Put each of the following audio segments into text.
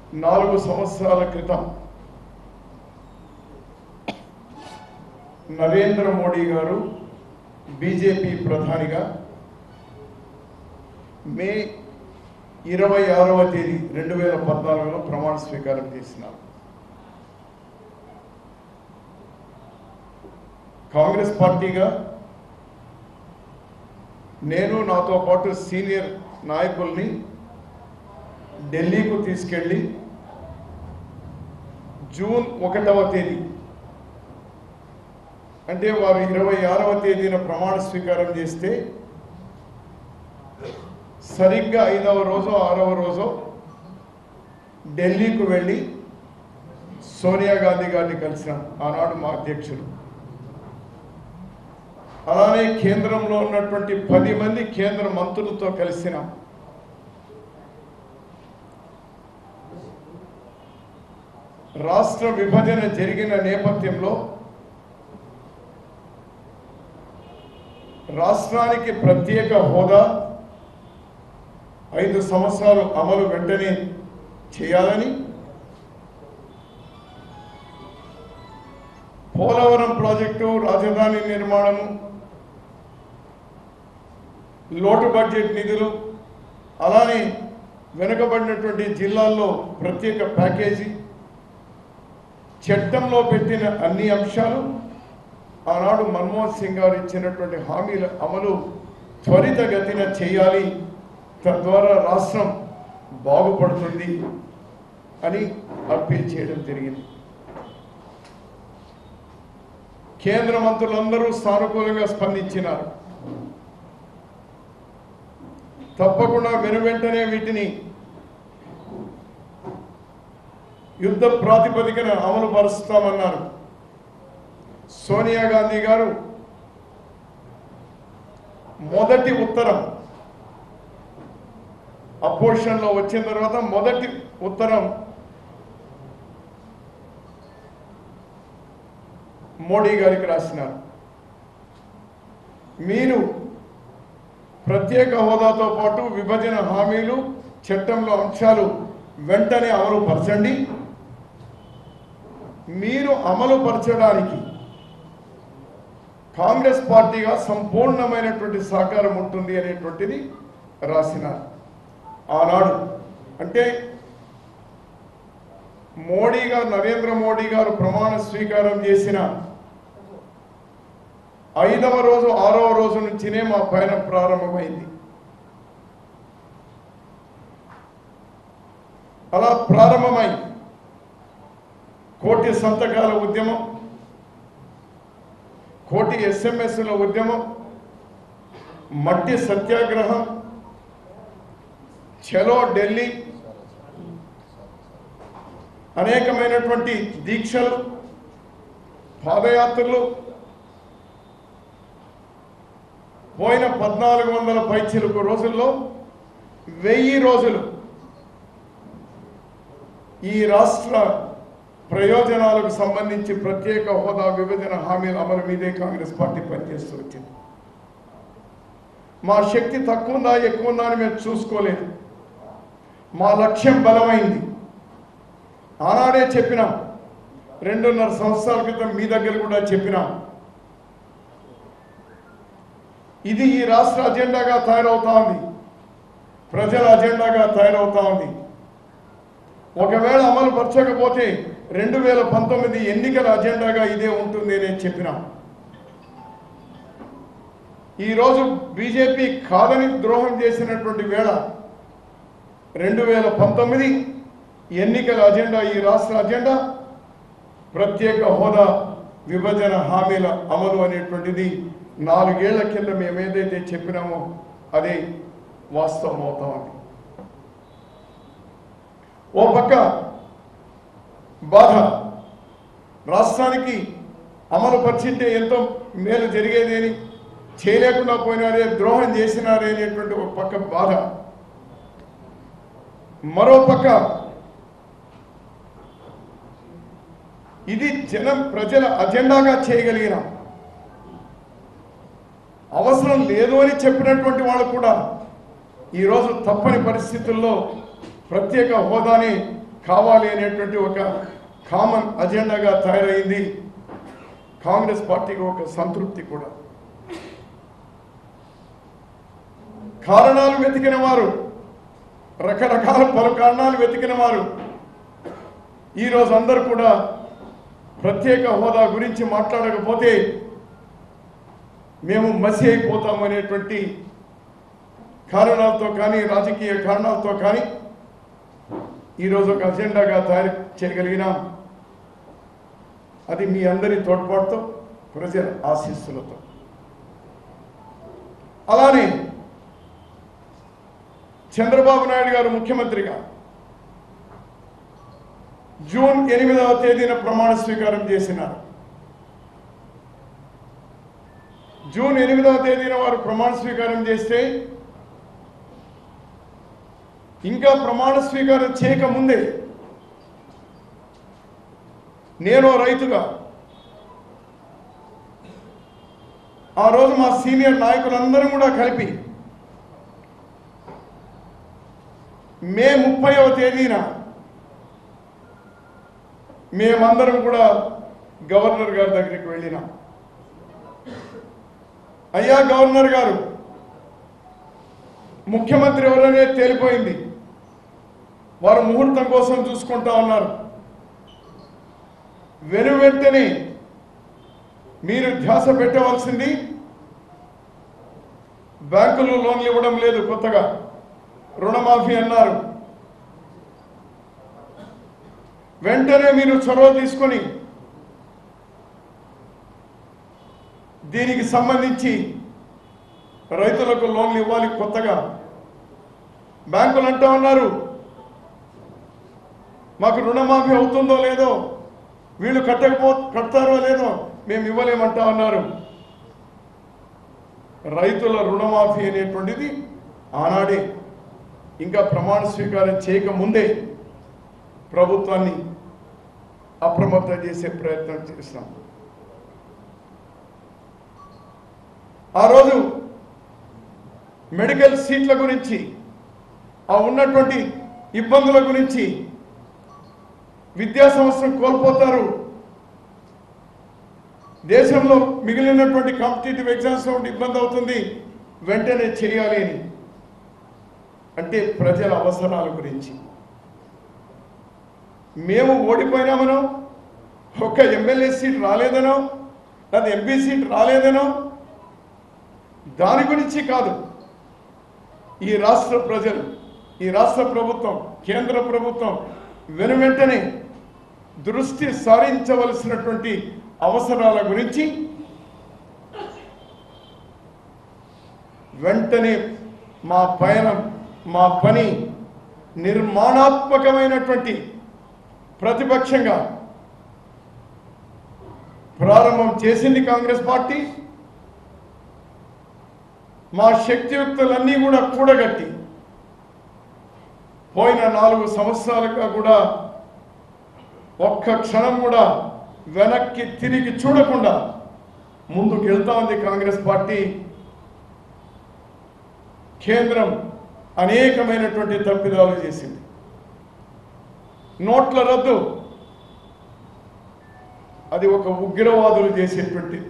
నాలుగు సంవత్సరాల క్రితం నరేంద్ర మోడీ గారు బీజేపీ ప్రధానిగా మే ఇరవై ఆరవ తేదీ రెండు వేల పద్నాలుగులో ప్రమాణ స్వీకారం చేసినారు కాంగ్రెస్ పార్టీగా నేను నాతో పాటు సీనియర్ నాయకుల్ని ఢిల్లీకు తీసుకెళ్ళి జూన్ ఒకటవ తేదీ అంటే వారు ఇరవై ఆరవ తేదీన ప్రమాణ స్వీకారం చేస్తే సరిగ్గా ఐదవ రోజు ఆరవ రోజు ఢిల్లీకు వెళ్ళి సోనియా గాంధీ గారిని కలిసినాం ఆనాడు మా అధ్యక్షులు అలానే కేంద్రంలో ఉన్నటువంటి పది మంది కేంద్ర మంత్రులతో కలిసినాం రాష్ట్ర విభజన జరిగిన నేపథ్యంలో రాష్ట్రానికి ప్రత్యేక హోదా ఐదు సంవత్సరాలు అమలు వెంటనే చేయాలని పోలవరం ప్రాజెక్టు రాజధాని నిర్మాణము లోటు బడ్జెట్ నిధులు అలానే వెనుకబడినటువంటి జిల్లాల్లో ప్రత్యేక ప్యాకేజీ చట్టంలో పెట్టిన అన్ని అంశాలు ఆనాడు మన్మోహన్ సింగ్ గారు ఇచ్చినటువంటి హామీల అమలు త్వరితగతిన చేయాలి తద్వారా రాష్ట్రం బాగుపడుతుంది అని అప్పీల్ చేయడం జరిగింది కేంద్ర మంత్రులందరూ సానుకూలంగా స్పందించినారు తప్పకుండా వెను వెంటనే వీటిని యుద్ధ ప్రాతిపదికన అమలు పరుస్తామన్నారు సోనియా గాంధీ గారు మొదటి ఉత్తరం అపోజిషన్లో వచ్చిన తర్వాత మొదటి ఉత్తరం మోడీ గారికి రాసినారు మీరు ప్రత్యేక హోదాతో పాటు విభజన హామీలు చట్టంలో అంశాలు వెంటనే అమలు పరచండి మీరు అమలు పరచడానికి కాంగ్రెస్ పార్టీగా సంపూర్ణమైనటువంటి సహకారం ఉంటుంది అనేటువంటిది రాసినారు ఆనాడు అంటే మోడీ గారు నరేంద్ర మోడీ గారు ప్రమాణ స్వీకారం చేసిన ఐదవ రోజు ఆరవ రోజు నుంచినే మా పయన ప్రారంభమైంది అలా ప్రారంభమై కోటి సంతకాల ఉద్యమం కోటి ఎస్ఎంఎస్ల ఉద్యమం మట్టి సత్యాగ్రహం చలో ఢిల్లీ అనేకమైనటువంటి దీక్షలు పాదయాత్రలు పోయిన పద్నాలుగు వందల పైచిలుకు రోజుల్లో వెయ్యి రోజులు ఈ రాష్ట్ర ప్రయోజనాలకు సంబంధించి ప్రత్యేక హోదా విభజన హామీల అమలు మీదే కాంగ్రెస్ పార్టీ పనిచేస్తూ వచ్చింది మా శక్తి తక్కువ ఉందా ఎక్కువ ఉందా అని మేము చూసుకోలేదు మా లక్ష్యం బలమైంది ఆనాడే చెప్పినాం రెండున్నర సంవత్సరాల క్రితం మీ దగ్గర కూడా చెప్పినాం ఇది ఈ రాష్ట్ర అజెండాగా తయారవుతా ఉంది ప్రజల అజెండాగా తయారవుతా ఉంది ఒకవేళ అమలు పరచకపోతే రెండు వేల పంతొమ్మిది ఎన్నికల అజెండాగా ఇదే ఉంటుంది అని చెప్పినాం ఈరోజు బీజేపీ కాదని ద్రోహం చేసినటువంటి వేళ రెండు వేల పంతొమ్మిది ఎన్నికల అజెండా ఈ రాష్ట్ర అజెండా ప్రత్యేక హోదా విభజన హామీల అమలు అనేటువంటిది నాలుగేళ్ల కింద మేము ఏదైతే చెప్పినామో అదే వాస్తవం అవుతా ఉంది ఓ పక్క బాధ రాష్ట్రానికి అమలు పరిచింటే ఎంతో మేలు జరిగేది అని చేయలేకుండా పోయినారే ద్రోహం చేసినారే అనేటువంటి ఒక పక్క బాధ మరో పక్క ఇది జనం ప్రజల అజెండాగా చేయగలిగినాం అవసరం లేదు అని చెప్పినటువంటి వాళ్ళు కూడా ఈరోజు తప్పని పరిస్థితుల్లో ప్రత్యేక హోదాని కావాలి అనేటువంటి ఒక కామన్ అజెండాగా తయారైంది కాంగ్రెస్ పార్టీకి ఒక సంతృప్తి కూడా కారణాలు వెతికిన వారు రకరకాల పలు కారణాలు వెతికిన వారు ఈరోజు అందరూ కూడా ప్రత్యేక హోదా గురించి మాట్లాడకపోతే మేము మసి అయిపోతాం అనేటువంటి కారణాలతో కానీ రాజకీయ కారణాలతో కానీ ఈరోజు ఒక అజెండాగా తయారు చేయగలిగినాం అది మీ అందరి తోడ్పాటుతో ప్రజల ఆశీస్సులతో అలానే చంద్రబాబు నాయుడు గారు ముఖ్యమంత్రిగా జూన్ ఎనిమిదవ తేదీన ప్రమాణ స్వీకారం చేసినారు జూన్ ఎనిమిదవ తేదీన వారు ప్రమాణ స్వీకారం చేస్తే ఇంకా ప్రమాణ స్వీకారం చేయకముందే నేను రైతుగా ఆ రోజు మా సీనియర్ నాయకులందరం కూడా కలిపి మే ముప్పైవ తేదీన మేమందరం కూడా గవర్నర్ గారి దగ్గరికి వెళ్ళినాం అయ్యా గవర్నర్ గారు ముఖ్యమంత్రి ఎవరనే తేలిపోయింది వారు ముహూర్తం కోసం చూసుకుంటా ఉన్నారు వెను వెంటనే మీరు ధ్యాస పెట్టవలసింది బ్యాంకులు లోన్లు ఇవ్వడం లేదు కొత్తగా రుణమాఫీ అన్నారు వెంటనే మీరు చొరవ తీసుకొని దీనికి సంబంధించి రైతులకు లోన్లు ఇవ్వాలి కొత్తగా బ్యాంకులు అంటా ఉన్నారు మాకు రుణమాఫీ అవుతుందో లేదో వీళ్ళు కట్టకపో కడతారో లేదో మేము ఇవ్వలేమంటా ఉన్నారు రైతుల రుణమాఫీ అనేటువంటిది ఆనాడే ఇంకా ప్రమాణ స్వీకారం చేయకముందే ప్రభుత్వాన్ని అప్రమత్తం చేసే ప్రయత్నం చేసినాం ఆ రోజు మెడికల్ సీట్ల గురించి ఆ ఉన్నటువంటి ఇబ్బందుల గురించి విద్యా సంవత్సరం కోల్పోతారు దేశంలో మిగిలినటువంటి కాంపిటేటివ్ ఎగ్జామ్స్ ఉండి ఇబ్బంది అవుతుంది వెంటనే చేయాలి అని అంటే ప్రజల అవసరాల గురించి మేము ఓడిపోయినామనో ఒక్క ఎమ్మెల్యే సీట్ రాలేదనో లేదా ఎంపీ సీట్ రాలేదనో దాని గురించి కాదు ఈ రాష్ట్ర ప్రజలు ఈ రాష్ట్ర ప్రభుత్వం కేంద్ర ప్రభుత్వం వెను వెంటనే దృష్టి సారించవలసినటువంటి అవసరాల గురించి వెంటనే మా పయనం మా పని నిర్మాణాత్మకమైనటువంటి ప్రతిపక్షంగా ప్రారంభం చేసింది కాంగ్రెస్ పార్టీ మా శక్తియుక్తులన్నీ కూడా కూడగట్టి పోయిన నాలుగు సంవత్సరాలుగా కూడా ఒక్క క్షణం కూడా వెనక్కి తిరిగి చూడకుండా ముందుకు వెళ్తా ఉంది కాంగ్రెస్ పార్టీ కేంద్రం అనేకమైనటువంటి తప్పిదాలు చేసింది నోట్ల రద్దు అది ఒక ఉగ్రవాదులు చేసేటువంటి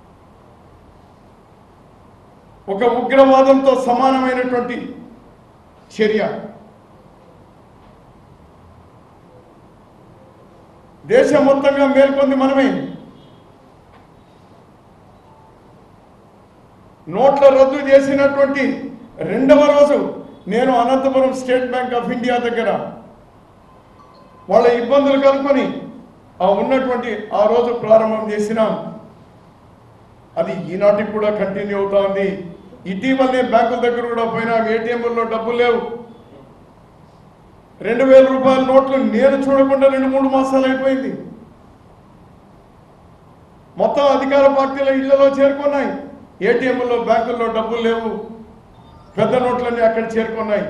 ఒక ఉగ్రవాదంతో సమానమైనటువంటి చర్య దేశం మొత్తంగా మేల్కొంది మనమే నోట్ల రద్దు చేసినటువంటి రెండవ రోజు నేను Anantapuram State Bank of India దగ్గర వాళ్ళ ఇబ్బందులు కనుక్కొని ఆ ఉన్నటువంటి ఆ రోజు ప్రారంభం చేసినాం అది ఈనాటికి కూడా కంటిన్యూ అవుతా ఉంది ఇటీవల నేను బ్యాంకుల దగ్గర కూడా పోయినా ఏటీఎంలలో డబ్బులు లేవు రెండు వేల రూపాయల నోట్లు నేను చూడకుండా రెండు మూడు మాసాలు అయిపోయింది మొత్తం అధికార పార్టీల ఇళ్లలో చేరుకున్నాయి ఏటీఎంలో బ్యాంకుల్లో డబ్బులు లేవు పెద్ద నోట్లన్నీ అక్కడ చేరుకున్నాయి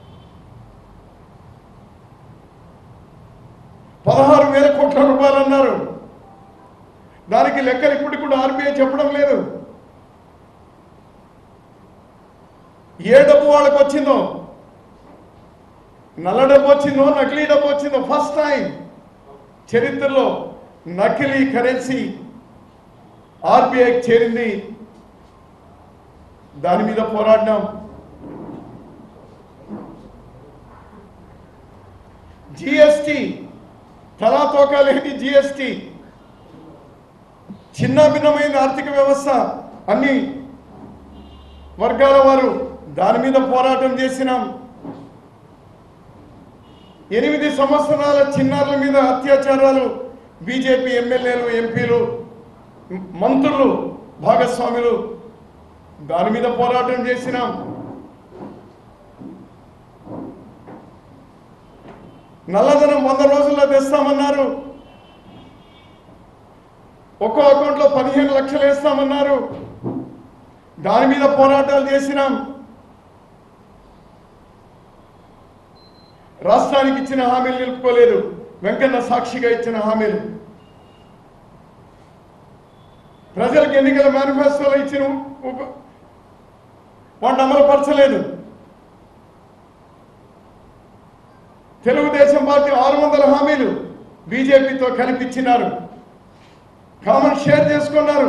పదహారు వేల కోట్ల రూపాయలు అన్నారు దానికి లెక్కలు ఇప్పుడు కూడా ఆర్బీఐ చెప్పడం లేదు ఏ డబ్బు వాళ్ళకి వచ్చిందో నల్ల డబ్బు వచ్చిందో నకిలీ డబ్బు వచ్చిందో ఫస్ట్ టైం చరిత్రలో నకిలీ కరెన్సీ ఆర్బీఐకి చేరింది దాని మీద పోరాడినాం జిఎస్టి తలాతోకా లేని జిఎస్టి చిన్న భిన్నమైన ఆర్థిక వ్యవస్థ అన్ని వర్గాల వారు దాని మీద పోరాటం చేసినాం ఎనిమిది సంవత్సరాల చిన్నారుల మీద అత్యాచారాలు బీజేపీ ఎమ్మెల్యేలు ఎంపీలు మ- మంత్రులు భాగస్వాములు దాని మీద పోరాటం చేసినాం నల్లధనం వంద రోజుల్లో తెస్తామన్నారు ఒక్కో అకౌంట్లో పదిహేను లక్షలు వేస్తామన్నారు దాని మీద పోరాటాలు చేసినాం రాష్ట్రానికి ఇచ్చిన హామీలు నిలుపుకోలేదు వెంకన్న సాక్షిగా ఇచ్చిన హామీలు ప్రజలకు ఎన్నికల మేనిఫెస్టోలో ఇచ్చిన ఉప- వాటిని అమలుపరచలేదు తెలుగుదేశం పార్టీ ఆరు వందల హామీలు బీజేపీతో కల్పించినారు కామన్ షేర్ చేసుకున్నారు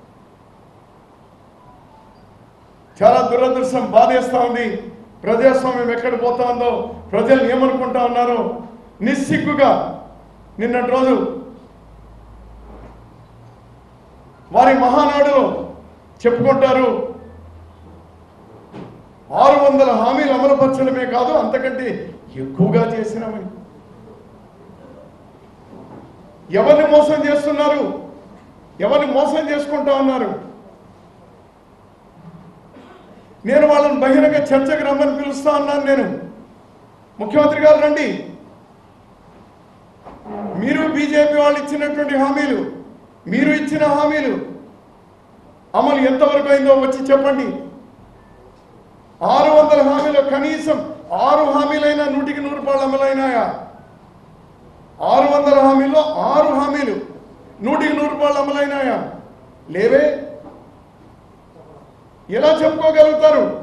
చాలా దురదృష్టం బాధేస్తా ఉంది ప్రజాస్వామ్యం ఎక్కడ పోతా ఉందో ప్రజలు ఏమనుకుంటా ఉన్నారో నిస్సిగ్గుగా నిన్నటి రోజు వారి మహానాడులో చెప్పుకుంటారు ఆరు వందల హామీలు అమలుపరచడమే కాదు అంతకంటే ఎక్కువగా చేసినామని ఎవరిని మోసం చేస్తున్నారు ఎవరిని మోసం చేసుకుంటా ఉన్నారు నేను వాళ్ళని బహిరంగ చర్చకు రమ్మని పిలుస్తా ఉన్నాను నేను ముఖ్యమంత్రి గారు రండి మీరు బీజేపీ వాళ్ళు ఇచ్చినటువంటి హామీలు మీరు ఇచ్చిన హామీలు అమలు ఎంతవరకు అయిందో వచ్చి చెప్పండి ఆరు వందల హామీలు కనీసం ఆరు హామీలైనా నూటికి నూరు రూపాయలు అమలైనాయా ఆరు వందల హామీల్లో ఆరు హామీలు నూటికి నూరు రూపాయలు అమలైనాయా లేవే ఎలా చెప్పుకోగలుగుతారు